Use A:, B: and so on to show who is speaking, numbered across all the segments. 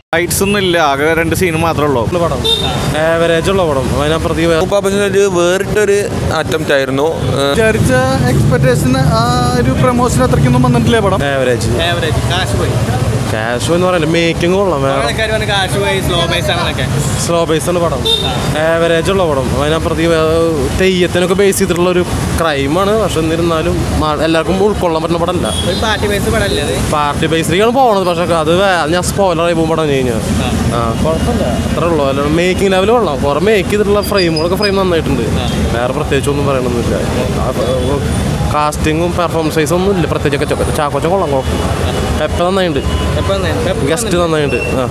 A: Fights ഒന്നും ഇല്ല ആകെ രണ്ട് സീൻ മാത്രമേ ഉള്ളൂ
B: പടം ആവറേജ് ഉള്ള പടം അതിനപ്പുറത്തേക്ക് വേ-
C: പാപ്പച്ചൻ ഒരു വേറിട്ടൊരു അറ്റംപ്റ്റ് ആയിരുന്നു ഏഹ്
D: വിചാരിച്ച എക്സ്പെക്ടേഷൻ ആ ഒരു പ്രൊമോഷൻ അത്രയ്ക്കൊന്നും വന്നിട്ടില്ലേ പടം
B: ആവറേജ്
E: ആവറേജ് കാശ് പോയി
B: ക്യാഷ് എന്ന് പറയില്ല മേക്കിംഗ് കൊള്ളാം വേറെ
E: ആൾക്കാർ വന്ന് കാശ് പോയി സ്ലോ ബേസ് ആണെന്നൊക്കെ
B: സ്ലോ ബേസ് ആണ് പടം ആവറേജ് ഉള്ള പടം അതിനപ്പുറത്തേക്ക് വേ- തെയ്യത്തിനൊക്കെ ബേസ് ചെയ്തിട്ടുള്ള ഒരു ക്രൈമാണ് പക്ഷെ എന്നിരുന്നാലും മാ- എല്ലാവർക്കും ഉൾക്കൊള്ളാൻ പറ്റുന്ന പടമല്ല
E: ഒരു പാർട്ടി ബേസ് പടല്ലേ അത്
B: പാർട്ടി ബേസിലേക്കാണ് പോണത് പക്ഷെ അത് വേ- അത് ഞാൻ സ്പോയിലർ ആയി പോകും പടം കഴിഞ്ഞാൽ ആ കുഴപ്പമില്ല അത്രേ ഉള്ളൂ അല്ല മേക്കിംഗ് ലെവൽ കൊള്ളാം കുറേ മേക്ക് ചെയ്തിട്ടുള്ള ഫ്രെയിമുകളൊക്കെ ഫ്രെയിം നന്നായിട്ടുണ്ട് വേറെ പ്രത്യേകിച്ചൊന്നും പറയണമെന്നില്ല കാസ്റ്റിങ്ങും പെർഫോമൻസൈസും ഒന്നും ഇല്ല പ്രത്യേകിച്ച് ചാക്കോച്ച കൊള്ളാം കുഴപ്പമില്ല എപ്പം നന്നായിട്ടുണ്ട്
E: എപ്പോൾ
B: ഗസ്റ്റ് നന്നായിട്ടുണ്ട് ആ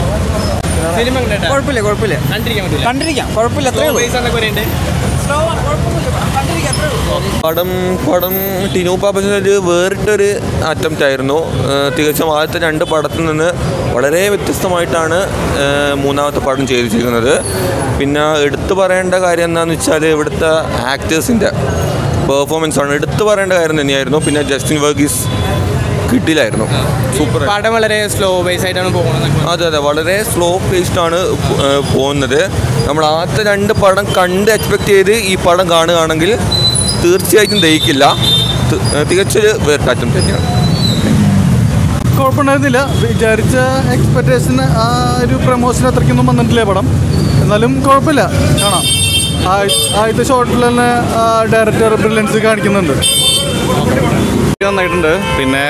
E: സിനിമ കണ്ടിട്ടാ
F: കുഴപ്പമില്ല കുഴപ്പമില്ല
E: കണ്ടിരിക്കാൻ പറ്റില്ല
F: കണ്ടിരിക്കാം കുഴപ്പമില്ല
E: സ്ലോ
F: അത്രേ ഉള്ളൂ
E: ബേസ് ആണെന്നൊക്കെ പറയുന്നുണ്ട്
F: കണ്ടിരിക്കാം അത്രേ ഉള്ളൂ
C: പടം പടം ടിനു പാപ്പച്ചൻ ഒരു വേറിട്ടൊരു അറ്റംപ്റ്റ് ആയിരുന്നു ഏഹ് തികച്ചും ആദ്യത്തെ രണ്ട് പടത്തിൽ നിന്ന് വളരെ വ്യത്യസ്തമായിട്ടാണ് ഏഹ് മൂന്നാമത്തെ പടം ചെയ്തിരിക്കുന്നത് പിന്നെ എടുത്തു പറയേണ്ട കാര്യം എന്താണെന്ന് വെച്ചാൽ ഇവിടുത്തെ ആക്ടേഴ്സിൻ്റെ പെർഫോമൻസ് ആണ് എടുത്തു പറയേണ്ട കാര്യം തന്നെയായിരുന്നു പിന്നെ ജസ്റ്റിൻ വർഗീസ് കിട്ടിയില്ലായിരുന്നു സൂപ്പർ
E: പടം വളരെ സ്ലോ ബേസ് ആയിട്ടാണ് പോകുന്നത്
C: അതെ അതെ വളരെ സ്ലോ പേസ്ഡ് ആണ് പോ- ഏഹ് പോകുന്നത് നമ്മൾ ആദ്യത്തെ രണ്ട് പടം കണ്ട് എക്സ്പെക്ട് ചെയ്ത് ഈ പടം കാണുകയാണെങ്കിൽ തീർച്ചയായിട്ടും ദഹിക്കില്ല തി- ഏഹ് തികച്ചൊരു വേർട്ടാറ്റം തന്നെയാണ്
D: കുഴപ്പമുണ്ടായിരുന്നില്ല വിചാരിച്ച എക്സ്പെക്ടേഷൻ ആ ഒരു പ്രൊമോഷൻ അത്രയ്ക്കൊന്നും വന്നിട്ടില്ലേ പടം എന്നാലും കുഴപ്പമില്ല കാണാം ആദ്യ- ആദ്യത്തെ ഷോട്ടിൽ തന്നെ ഡയറക്ടർ ബ്രില്യൻസ് കാണിക്കുന്നുണ്ട്
A: നന്നായിട്ടുണ്ട് പിന്നെ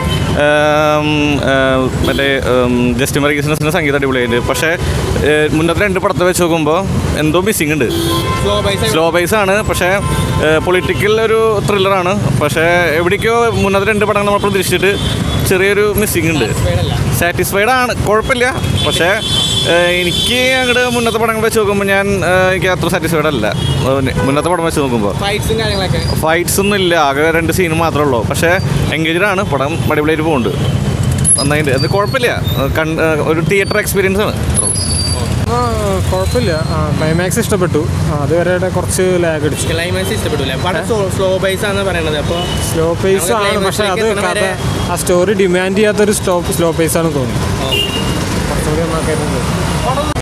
A: ഏം, ഏം, മറ്റേ ഏം, ജസ്റ്റിൻ വർഗീസിൻ്റെ സംഗീതം അടിപൊളിയായിട്ട് പക്ഷേ ഏ, മുന്നത്തെ രണ്ട് പടത്തെ വെച്ച് നോക്കുമ്പോൾ എന്തോ മിസ്സിംഗ് ഉണ്ട്
E: സ്ലോ ബേസ്
A: സ്ലോ ബേസ് ആണ് പക്ഷേ പൊളിറ്റിക്കൽ ഒരു ത്രില്ലറാണ് പക്ഷേ എവിടേക്കോ മുന്നത്തെ രണ്ട് പടങ്ങൾ നമ്മൾ പ്രതീക്ഷിച്ചിട്ട് ചെറിയൊരു മിസ്സിംഗ് ഉണ്ട് സാറ്റിസ്ഫൈഡ് ആണ് കുഴപ്പമില്ല പക്ഷേ ഏഹ്, എനിക്ക് അങ്ങോട്ട് മുന്നത്തെ പടങ്ങൾ വെച്ച് നോക്കുമ്പോൾ ഞാൻ ഏഹ്, എനിക്ക് അത്ര സാറ്റിസ്ഫൈഡ് അല്ല ഏഹ്, മുന്നത്തെ പടം വെച്ച് നോക്കുമ്പോൾ
E: ഫൈറ്റ്സും കാര്യങ്ങളൊക്കെ
A: ഫൈറ്റ്സ് ഒന്നും ഇല്ല ആകെ രണ്ട് സീൻ മാത്രമേ ഉള്ളൂ പക്ഷേ എൻഗേജഡ് ആണ് പടം അടിപൊളിയായിട്ട് പോകുന്നുണ്ട് നന്നായിട്ട് അത് കുഴപ്പമില്ല ഏഹ്, കണ്ട് ഏഹ്, ഒരു തിയേറ്റർ എക്സ്പീരിയൻസ് ആണ് അത്രേ ഉള്ളൂ.
G: ആ കുഴപ്പമില്ല ആ ക്ലൈമാക്സ് ഇഷ്ടപ്പെട്ടു ആ, അതുവരെ കുറച്ച് ലാഗ് അടിച്ചു
E: ക്ലൈമാക്സ് ഇഷ്ടപ്പെട്ടില്ല പടം സ്ലോ ബേസ് ആണെന്ന് പറയണത് അപ്പോൾ
G: സ്ലോ പേസ്
E: നമ്മള്
G: ആണ് പക്ഷെ അത്
E: climax ലേക്ക്
G: കഥ
E: എത്തുന്ന
G: ആ സ്റ്റോറി ഡിമാൻഡ് ചെയ്യാത്തൊരു സ്റ്റോ സ്ലോ പേസ് ആണ് തോന്നുന്നു കുറച്ചുകൂടി നന്നാക്കായിരുന്നു